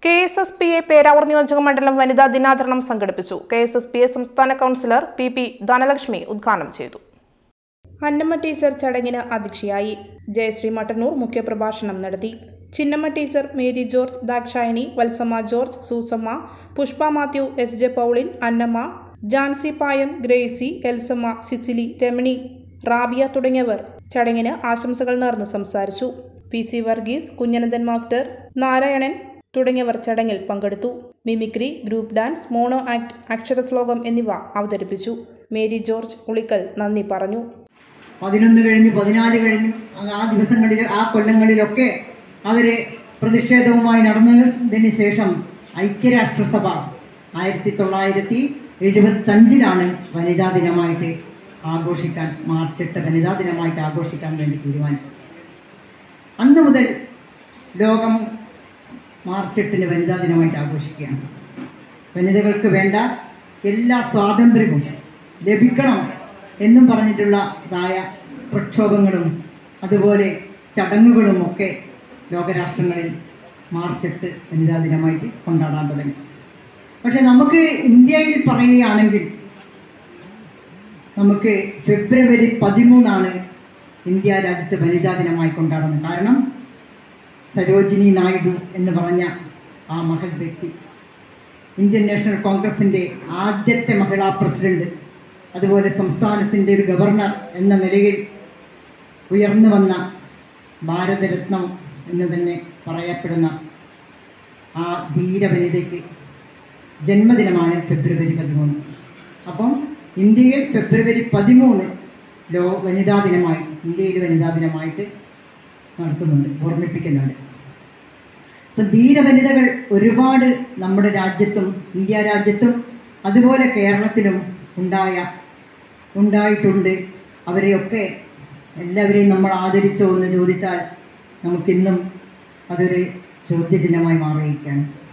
K S S P A Peravoor നിയോജക മണ്ഡലം വനിതാ ദിനാചരണം സംഘടിപ്പിച്ചു K S S P A സംസ്ഥാന കൗൺസിലർ പി പി ധനലക്ഷ്മി ഉദ്ഘാടനം ചെയ്തു അന്നമ്മ ടീച്ചർ ചടങ്ങിന് അധ്യക്ഷയായി ജയശ്രീ മട്ടന്നൂർ മുഖ്യപ്രഭാഷണം നടത്തി Chinnamma teacher Mary George Dakshayani Valsamma George Susamma Pushpa Mathew S J Pauline Annamma Jancy Payam Gracy Elsamma Cicily Ramani Rabiya തുടങ്ങിയവർ ചടങ്ങിന് ആശംസകൾ നേർന്ന് സംസാരിച്ചു P C Varghese Kunjanandan master Narayanan തുടങ്ങിയവർ ചടങ്ങിൽ പങ്കെടുത്തു mimicry group dance mono act അക്ഷരശ്ലോകം എന്നിവ അവതരിപ്പിച്ചു മേരി ജോർജ് ഉളിക്കൽ നന്ദി പറഞ്ഞു പതിനൊന്ന് കഴിഞ്ഞ് പതിനാല് കഴിഞ്ഞ് ആ ദിവസങ്ങളിൽ ആ കൊല്ലങ്ങളിലൊക്കെ അവർ പ്രതിഷേധവുമായി നടന്നതിന് ശേഷം ഐക്യരാഷ്ട്രസഭ ആയിരത്തി തൊള്ളായിരത്തി എഴുപത്തഞ്ചിലാണ് വനിതാ ദിനമായിട്ട് ആഘോഷിക്കാൻ മാർച്ച് എട്ട് വനിതാ ദിനമായിട്ട് ആഘോഷിക്കാൻ വേണ്ടി തീരുമാനിച്ചത് അന്ന് മുതൽ ലോകം മാർച്ച് എട്ടിന് വനിതാ ദിനമായിട്ട് ആഘോഷിക്കുകയാണ് വനിതകൾക്ക് വേണ്ട എല്ലാ സ്വാതന്ത്ര്യവും ലഭിക്കണം എന്നും പറഞ്ഞിട്ടുള്ളതായ പ്രക്ഷോഭങ്ങളും അതുപോലെ ചടങ്ങുകളും ഒക്കെ ലോകരാഷ്ട്രങ്ങളിൽ മാർച്ച് എട്ട് വനിതാ ദിനമായിട്ട് കൊണ്ടാടാൻ തുടങ്ങി പക്ഷെ നമുക്ക് ഇന്ത്യയിൽ പറയുകയാണെങ്കിൽ നമുക്ക് ഫെബ്രുവരി പതിമൂന്നാണ് ഇന്ത്യ രാജ്യത്ത് വനിതാ ദിനമായി കൊണ്ടാടുന്നത് കാരണം സരോജിനി നായിഡു എന്ന് പറഞ്ഞ ആ മഹൽ വ്യക്തി ഇന്ത്യൻ നാഷണൽ കോൺഗ്രസിൻ്റെ ആദ്യത്തെ മഹിളാ പ്രസിഡന്റ് അതുപോലെ സംസ്ഥാനത്തിൻ്റെ ഒരു ഗവർണർ എന്ന നിലയിൽ ഉയർന്നു വന്ന ഭാരതരത്നം എന്ന് തന്നെ പറയപ്പെടുന്ന ആ ധീരവനിതയ്ക്ക് ജന്മദിനമാണ് ഫെബ്രുവരി പതിമൂന്ന് അപ്പം ഇന്ത്യയിൽ ഫെബ്രുവരി പതിമൂന്ന് ലോ വനിതാ ദിനമായി ഇന്ത്യയിൽ വനിതാ ദിനമായിട്ട് നടത്തുന്നുണ്ട് ഓർമ്മിപ്പിക്കുന്നുണ്ട് അപ്പം ധീരവനിതകൾ ഒരുപാട് നമ്മുടെ രാജ്യത്തും ഇന്ത്യ രാജ്യത്തും അതുപോലെ കേരളത്തിലും ഉണ്ടായ ഉണ്ടായിട്ടുണ്ട് അവരെയൊക്കെ എല്ലാവരെയും നമ്മൾ ആദരിച്ചോ എന്ന് ചോദിച്ചാൽ നമുക്കിന്നും അതൊരു ചോദ്യചിഹ്നമായി മാറിയിരിക്കുകയാണ്